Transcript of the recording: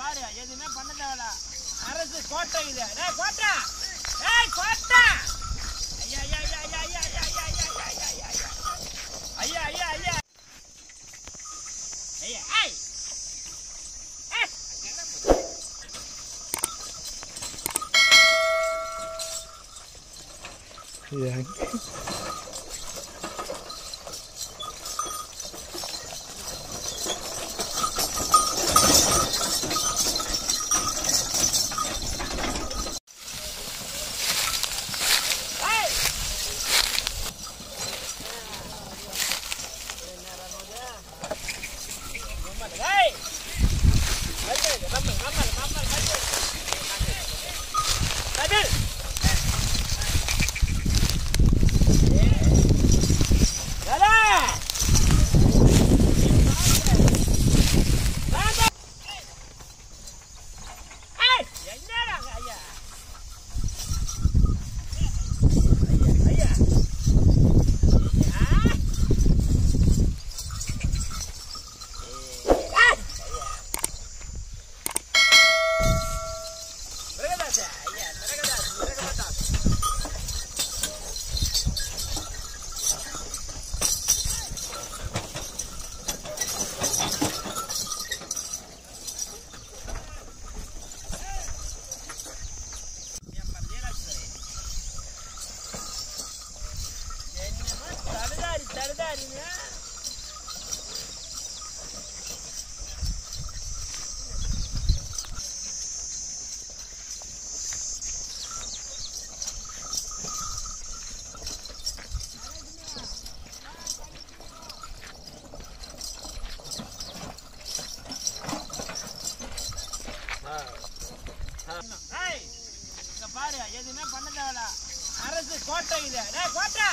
பாரு எதுவுமே பண்ண தேவையில்ல அரசு கோட்டை இது டேய் கோட்டை ஏய் கோட்டை ஐயா ஐயா ஐயா ஐயா ஐயா ஐயா ஐயா ஐயா ஐயா ஐயா ஐயா ஐயா ஐயா ஐயா ஐய் ஏய் ஏய் ஏய் நம்ம நம்ம நம்ம நம்ம கதிர் வேலை வேண்டாம். ஏய், என்னடா ஐயா ஐயா ஐயா ஆ? ஏய், மிருகதாசே, ஐயா, மிருகதாஸ், மிருகதாஸ். என் மத்தியலட்சுமி. என்னமோ தடுதாரி தடுதாரிங்க ஏய், இங்க பாரு எதுவுமே பண்ண தேவையில்ல அரசு கோட்டை இது டேய் கோட்டை